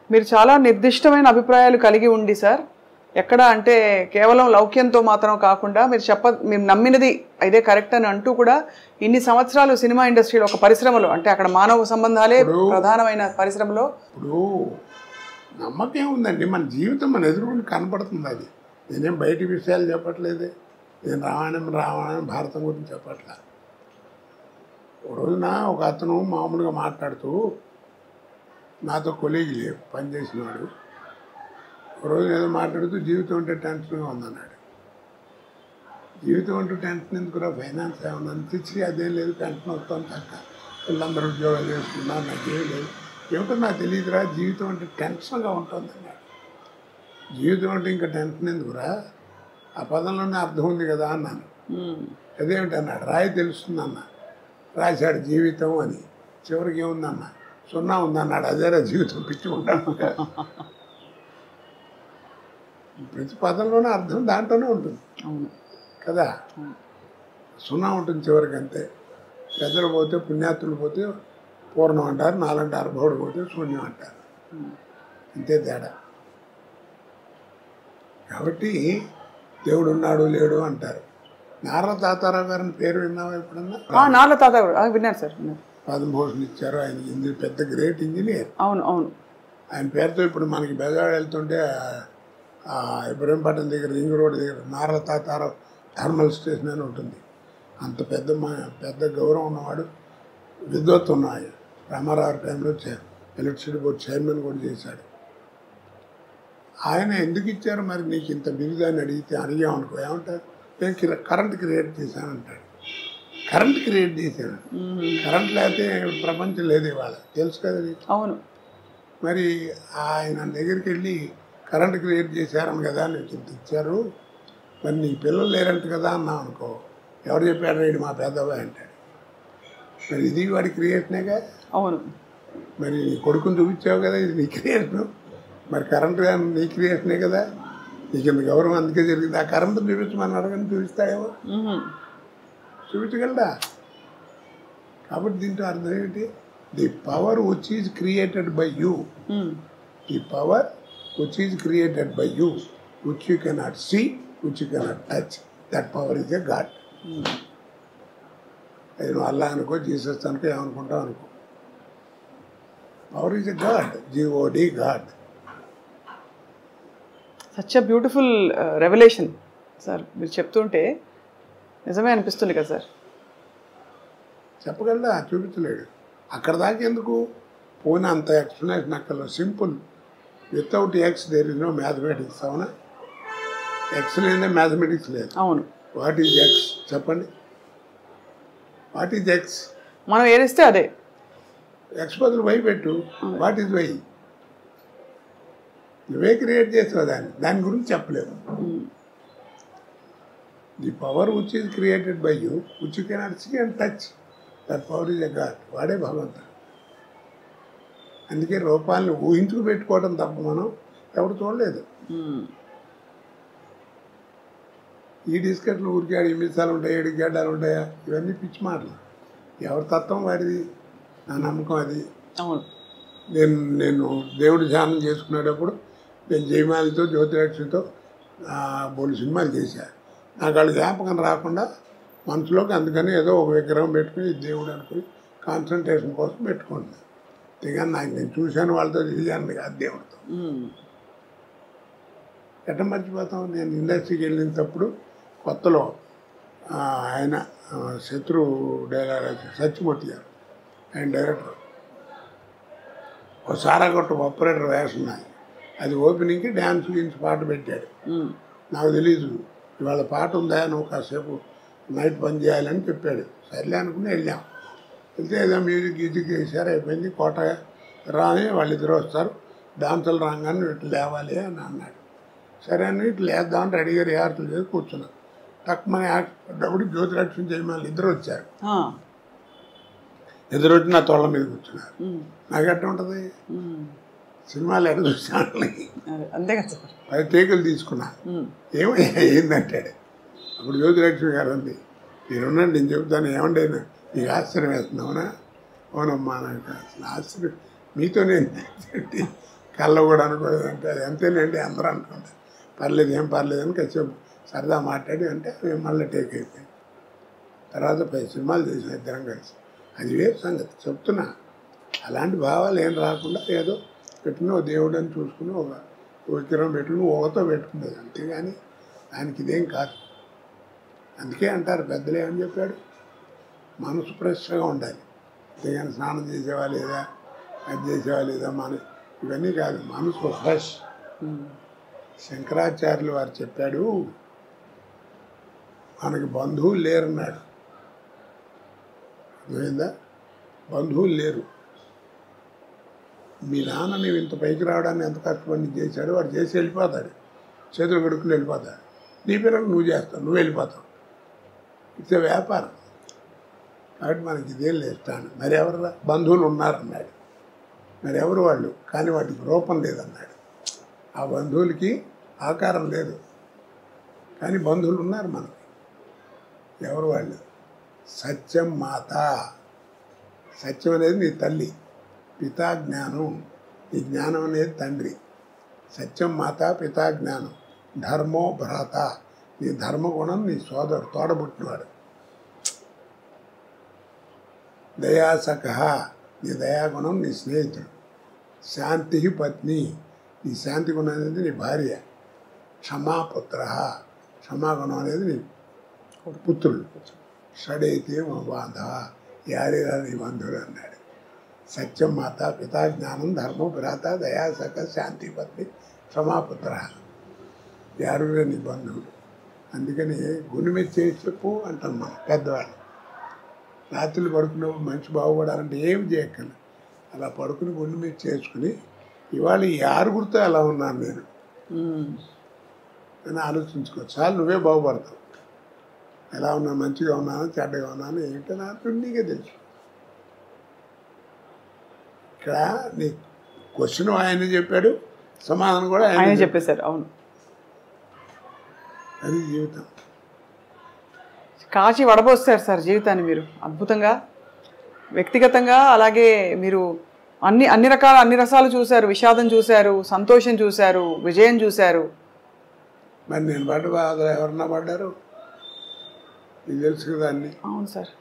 మీరు చాలా నిర్దిష్టమైన అభిప్రాయాలు కలిగి ఉండి సార్ ఎక్కడ అంటే కేవలం లౌక్యంతో మాత్రం కాకుండా మీరు చెప్ప మీరు నమ్మినది ఇదే కరెక్ట్ అని అంటూ కూడా ఇన్ని సంవత్సరాలు సినిమా ఇండస్ట్రీలో ఒక పరిశ్రమలో అంటే అక్కడ మానవ సంబంధాలే ప్రధానమైన పరిశ్రమలో ఇప్పుడు నమ్మకం ఉందండి మన జీవితం మన ఎదురుకుండా కనపడుతుంది అది నేనేం బయటి విషయాలు చెప్పట్లేదే నేను రామాయణం రామాయణం భారతం గురించి చెప్పట్లా ఒక రోజున ఒక అతను మామూలుగా మాట్లాడుతూ నాతో కొలీగ్ లేవు పనిచేసినవాడు ఒక రోజు ఏదో మాట్లాడుతూ జీవితం అంటే టెన్షన్గా ఉందన్నాడు జీవితం అంటూ టెన్షన్ ఎందుకురా ఫైనాన్స్ ఏమన్నా తెచ్చి అదేం లేదు టెన్షన్ వస్తాను తక్క పిల్లలందరూ ఉద్యోగాలు చేసుకున్నారు నాకేం లేదు ఏమిటో నాకు తెలియదురా జీవితం అంటే టెన్షన్గా ఉంటుంది అన్నాడు జీవితం అంటే ఇంకా టెన్షన్ ఎందుకురా ఆ పదంలోనే అర్థం ఉంది కదా అన్నాను మ్మ్. అదేమిటి అన్నాడు రాయి తెలుస్తుంది అన్న రాశాడు జీవితం అని చివరికి ఏముందన్న సున్నా ఉందన్నాడు అదేరా జీవితం పిచ్చి ఉంటాడు ప్రతి పదంలోనే అర్థం దాంట్లోనే ఉంటుంది అవును కదా సున్నా ఉంటుంది చివరికి అంతే పెద్దలు పోతే పుణ్యాత్తులు పోతే పూర్ణం అంటారు నాలంటారు బౌడు పోతే శూన్యం అంటారు అంతే తేడా కాబట్టి దేవుడు ఉన్నాడు లేడు అంటారు నారా తాతారావు గారిని పేరు విన్నావా ఎప్పుడన్నా ఆ, నార్ల తాత గారు ఆ, విన్నాను సార్ విన్నాను పద్మభూషణ్ ఇచ్చారు ఆయన ఇంజనీర్ పెద్ద గ్రేట్ ఇంజనీర్ అవును అవును ఆయన పేరుతో ఇప్పుడు మనకి బెజవాడ వెళ్తుంటే ఆ- ఆ ఇబ్రహీంపట్నం దగ్గర రింగ్ రోడ్ దగ్గర నారా తాతారావు థర్మల్ స్టేషన్ అని ఉంటుంది అంత పెద్ద మా పెద్ద గౌరవం ఉన్నవాడు విద్వత్ ఉన్నాయి రామారావు టైంలో చే- ఎలక్ట్రిసిటీ బోర్డు చైర్మన్ కూడా చేశాడు ఆయన ఎందుకు ఇచ్చారు మరి నీకు ఇంత బిరుదు అని అడిగితే అడిగామనుకో ఏమంటారు నేను కిర- కరెంట్ క్రియేట్ చేశానంటాడు కరెంట్ క్రియేట్ చేశాను మ్మ్. కరెంట్ లేకపోతే ప్రపంచం లేదు ఇవాళ తెలుసు కదా నీకు అవును మరి ఆయన దగ్గరికి వెళ్ళి కరెంట్ క్రియేట్ చేశారని కదా నీకు ఇంత ఇచ్చారు మరి నీ పిల్లలు లేరంట కదా అన్నావు అనుకో ఎవరు చెప్పారు రేడు మా పెద్దబాయ్ అంటాడు మరి ఇది వాడి క్రియేషనేగా అవును మరి నీ కొడుకుని చూపించావు కదా ఇది నీ క్రియేషన్ మరి కరెంట్ కానీ నీ క్రియేషనే కదా నీకు ఇంత గౌరవం అందుకే జరిగింది ఆ కరెంట్ చూపించమని అడగని చూపిస్తాడేమో మ్మ్. చూపించగలడా కాబట్టి దీంట్లో అర్థం ఏంటి the power which is created by you hmm. the power which is created by you, which you cannot see, which you cannot touch, that power is a God. అది నువ్వు అల్లా అనుకో జీసస్ అనుకో ఏమనుకుంటావు అనుకో power is a god G O D god such a beautiful revolution sir మీరు చెప్తుంటే నిజమే అనిపిస్తుంది కదా సార్ చెప్పగలడా చూపించలేడు అక్కడ దాకా ఎందుకు పోయిన అంత ఎక్స్ప్లెనేషన్ అక్కడ simple without X there is no mathematics అవునా ఎక్స్ లేదే మ్యాథమెటిక్స్ లేదు అవును వాట్ ఈజ్ ఎక్స్ చెప్పండి వాట్ ఈజ్ ఎక్స్ మనం ఏదిస్తే అదే ఎక్స్ బదులు వై పెట్టు వాట్ ఈజ్ వై నువ్వే క్రియేట్ చేసావు దాన్ని దాని గురించి చెప్పలేవు the power which is created by you which you cannot see and touch that power is a god వాడే భగవంతుడు అందుకే రూపాలను ఊహించుకు పెట్టుకోవడం తప్ప మనం ఎవరు చూడలేదు మ్మ్. ఈ డిస్కట్లు ఊరికే ఆడు మిసాలు ఉంటాయి ఏడు గడ్డాలు ఉంటాయా ఇవన్నీ పిచ్చి మాటలు ఎవరి తత్వం వాడిది నా నమ్మకం అది అవును నేను నేను దేవుడి ధ్యానం చేసుకునేటప్పుడు నేను జయమాలితో జ్యోతిలక్ష్మితో బోలు సినిమాలు చేశాను నాకు వాళ్ళ జ్ఞాపకం రాకుండా మనసులోకి అందుకని ఏదో ఒక విగ్రహం పెట్టుకుని ఇది దేవుడు అనుకుని కాన్సన్ట్రేషన్ కోసం పెట్టుకుంటున్నాను అంతేగాని నాకు నేను చూశాను వాళ్ళతో తిరిగాను కాదు దేవుడితో మ్మ్. ఎట్ట మర్చిపోతాం నేను ఇండస్ట్రీకి వెళ్ళినప్పుడు కొత్తలో ఆ, ఆయన ఆ, శత్రు డైలాగ్ సత్యమూర్తి గారు ఆయన డైరెక్టర్ ఒక సారాగొట్ట ఆపరేటర్ వేషం నాది అది ఓపెనింగ్కి డ్యాన్స్ గురించి పాట పెట్టాడు మ్మ్. నాకు తెలీదు ఇవాళ పాట ఉందా నువ్వు కాసేపు నైట్ పని చేయాలని చెప్పాడు సర్లే అనుకుని వెళ్ళాం వెళ్తే ఏదో మ్యూజిక్ గీజిక్ వేసారు అయిపోయింది కోట రాని వాళ్ళిద్దరు వస్తారు డాన్సులు రాగానే ఇట్లా లేవాలి అని అన్నాడు సరే అని ఇట్లా లేద్దామని రెడీగా రిహార్సల్ చేసి కూర్చున్నాం తక్కువ యాక్ట్ జ్యోతిలక్ష్మి జయమాలి ఇద్దరు వచ్చారు ఆ. ఇద్దరు వచ్చి నా తోళ్ళ మీద కూర్చున్నారు మ్మ్. నాకు ఎట్ట ఉంటుంది మ్మ్. సినిమాలు ఎట్ట చూసాను అదే అంతే కదా సార్ పది టేకులు తీసుకున్నా మ్మ్. ఏమయ్యా ఏందంటాడు అప్పుడు జ్యోతిలక్ష్మి గారు అంది మీరున్నాను నేను చెబుతాను ఏమండి అయినా నీకు ఆశ్చర్యం వేస్తున్నావునా అవునమ్మా నాకు అసలు ఆశ్చర్యం మీతో నేను ఏంటి? కళ్ళ కూడా అనుకోలేదు అంటే అది అంతేనండి అందరూ అనుకుంటారు పర్లేదు ఏం పర్లేదు అని కాసేపు సరదా మాట్లాడి అంటే అవి మళ్ళీ టేక్ అయిపోయింది తర్వాత పది సినిమాలు చేసిన ఇద్దరం కలిసి అది వేరు సంగతి చెప్తున్నా అలాంటి భావాలు ఏం రాకుండా ఏదో పెట్టుకుని ఓ దేవుడు అని చూసుకుని ఒక విగ్రహం పెట్టుకుని ఊహతో పెట్టుకునేది అంతేగాని దానికి ఇదేం కాదు అందుకే అంటారు పెద్దలు ఏమని చెప్పాడు మనసు ఫ్రెష్గా ఉండాలి అంతేగాని స్నానం చేసేవా లేదా అది చేసేవా లేదా మన ఇవన్నీ కాదు మనసు ఫ్రెష్ శంకరాచార్యులు వారు చెప్పాడు మనకి బంధువులు లేరన్నాడు అర్థమైందా బంధువులు లేరు మీ నాన్న నీవు ఇంత పైకి రావడానికి ఎంత కష్టపడి నీకు చేశాడు వాడు చేసి వెళ్ళిపోతాడు చేతులు కడుక్కుని వెళ్ళిపోతాడు నీ పిల్లలు నువ్వు చేస్తావు నువ్వు వెళ్ళిపోతావు ఇట్స్ వ్యాపారం కాబట్టి మనకి ఇదేం లేస్తాను మరి ఎవరు బంధువులు ఉన్నారన్నాడు మరి ఎవరు వాళ్ళు కానీ వాటికి రూపం లేదన్నాడు ఆ బంధువులకి ఆకారం లేదు కానీ బంధువులు ఉన్నారు మనకి ఎవరు వాళ్ళు సత్యం మాత సత్యం అనేది నీ తల్లి పితా జ్ఞానం నీ జ్ఞానం అనేది తండ్రి సత్యం మాత పితా జ్ఞానం ధర్మో భ్రాత నీ ధర్మగుణం నీ సోదరు తోడబుట్టినవాడు దయాసక నీ దయాగుణం నీ స్నేహితుడు శాంతి పత్ని నీ శాంతి గుణం అనేది నీ భార్య క్షమాపుత్ర క్షమాగుణం అనేది నీ పుత్రుడు షడైతే మా బాంధవ యారేరా నీ బంధువుడు అన్నాడు సత్యం మాత పితా జ్ఞానం ధర్మం భ్రాత దయాసక శాంతి పత్ని క్షమాపుత్ర యారురా నీ బంధువుడు అందుకని గుండె మీద చేసి చెప్పు అంటాం మనం పెద్దవాళ్ళు రాత్రులు పడుకున్నప్పుడు మంచి బాగుపడాలంటే ఏం చేయక్కర్లేదు అలా పడుకుని గుండె మీద చేసుకుని ఇవాళ ఈ ఆరుగురితో ఎలా ఉన్నాను నేను అని ఆలోచించుకో చాలు నువ్వే బాగుపడతావు ఎలా ఉన్నా మంచిగా ఉన్నాను చెడ్డగా ఉన్నాను ఏంటో నాకు నీకే తెలుసు ఇక్కడ నీ క్వశ్చన్ ఆయన చెప్పాడు సమాధానం కూడా ఆయన ఆయన చెప్పాడు. చెప్పేశారు అవును అది జీవితం కాచి వడబోస్తారు సార్ జీవితాన్ని మీరు అద్భుతంగా వ్యక్తిగతంగా అలాగే మీరు అన్ని అన్ని రకాల అన్ని రసాలు చూశారు విషాదం చూశారు సంతోషం చూశారు విజయం చూశారు మరి నేను పడ్డ బాధలు ఎవరన్నా పడ్డారు నీకు తెలుసు కదా అన్ని అవును సార్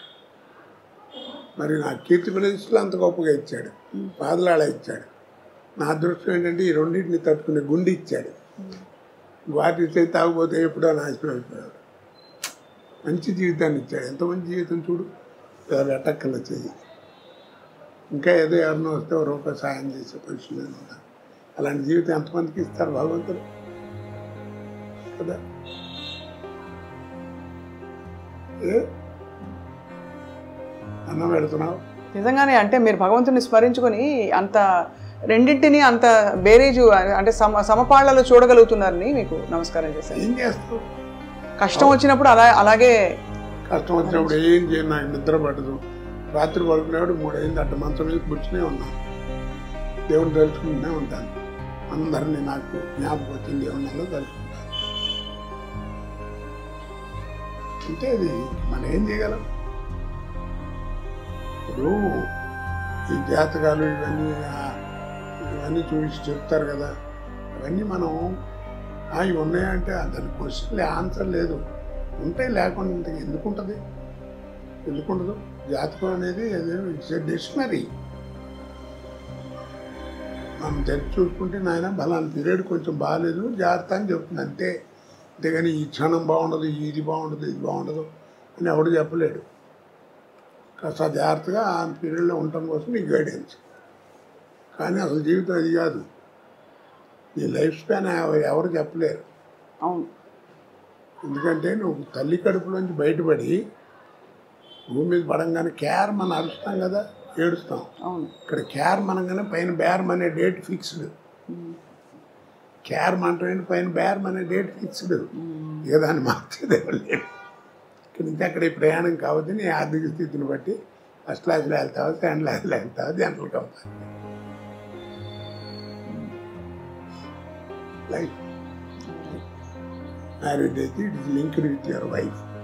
మరి నా కీర్తి ప్రదేశ్లో అంత గొప్పగా ఇచ్చాడు బాధలాడ ఇచ్చాడు నా అదృష్టం ఏంటంటే ఈ రెండింటిని తట్టుకునే గుండె ఇచ్చాడు వాటి ఇస్తే తాగిపోతే ఎప్పుడో నాశనం అయిపోయాడు మంచి జీవితాన్ని ఇచ్చాడు ఎంత మంచి జీవితం చూడు ఎవరు ఎట్టక్కల చెయ్యి ఇంకా ఏదో ఎవరినో వస్తే ఒక రూపాయి సాయం చేసే పరిస్థితి ఉంటాను అలాంటి జీవితం ఎంతమందికి ఇస్తారు భగవంతుడు కదా ఏ అన్నం పెడుతున్నావు నిజంగానే అంటే మీరు భగవంతుని స్మరించుకొని అంత రెండింటిని అంత బేరేజు అంటే సమ సమపాళ్లలో చూడగలుగుతున్నారని మీకు నమస్కారం చేశాను ఏం చేస్తావు కష్టం వచ్చినప్పుడు అలా అలాగే కష్టం వచ్చినప్పుడు ఏం చేయను నాకు నిద్ర పడదు రాత్రి పడుకునేవాడు మూడైంది అట్ట మంచం మీద కూర్చునే ఉన్నాను దేవుని తలుచుకుంటూనే ఉంటాను అందరినీ నాకు జ్ఞాపకం వచ్చింది దేవుని తలుచుకుంటాను అంటే అది మనం ఏం చేయగలం ఇప్పుడు ఈ జాతకాలు ఇవన్నీ ఆ, ఇవన్నీ చూసి చెప్తారు కదా అవన్నీ మనం ఆ, ఇవి ఉన్నాయంటే దాని క్వశ్చన్ ఆన్సర్ లేదు ఉంటాయి లేకుండా ఇంతకు ఎందుకు ఉంటుంది ఎందుకు ఉండదు జాతకం అనేది ఇట్స్ ఎ డిక్షనరీ మనం తెరిచి చూసుకుంటే నాయన బలాన్ని పీరియడ్ కొంచెం బాగాలేదు జాగ్రత్త అని చెప్తుంది అంతే అంతేగాని ఈ క్షణం బాగుండదు ఇది బాగుండదు ఇది బాగుండదు అని ఎవడు చెప్పలేడు కాస్త జాగ్రత్తగా ఆ పీరియడ్లో ఉండటం కోసం నీకు గైడెన్స్ కానీ అసలు జీవితం అది కాదు నీ లైఫ్ స్పాన్ ఎవరు చెప్పలేరు అవును ఎందుకంటే నువ్వు తల్లి కడుపులోంచి బయటపడి భూమి మీద పడంగానే కేర్ మనం అరుస్తాం కదా ఏడుస్తాం అవును ఇక్కడ కేర్ మనగానే పైన బేరం అనే డేట్ ఫిక్స్డ్ కేర్ మనటం పైన బేరం అనే డేట్ ఫిక్స్డ్ ఇక దాన్ని మార్చేది ఎవరు లేరు ఇక్కడి నుంచి అక్కడ ఈ ప్రయాణం కావద్దు నీ ఆర్థిక స్థితిని బట్టి ఫస్ట్ క్లాస్లో వెళ్తావా సెకండ్ క్లాస్లో వెళ్తావా జనరల్ కంపార్ట్మెంట్ లైఫ్ మ్యారేజ్ అయితే it is linked with your wife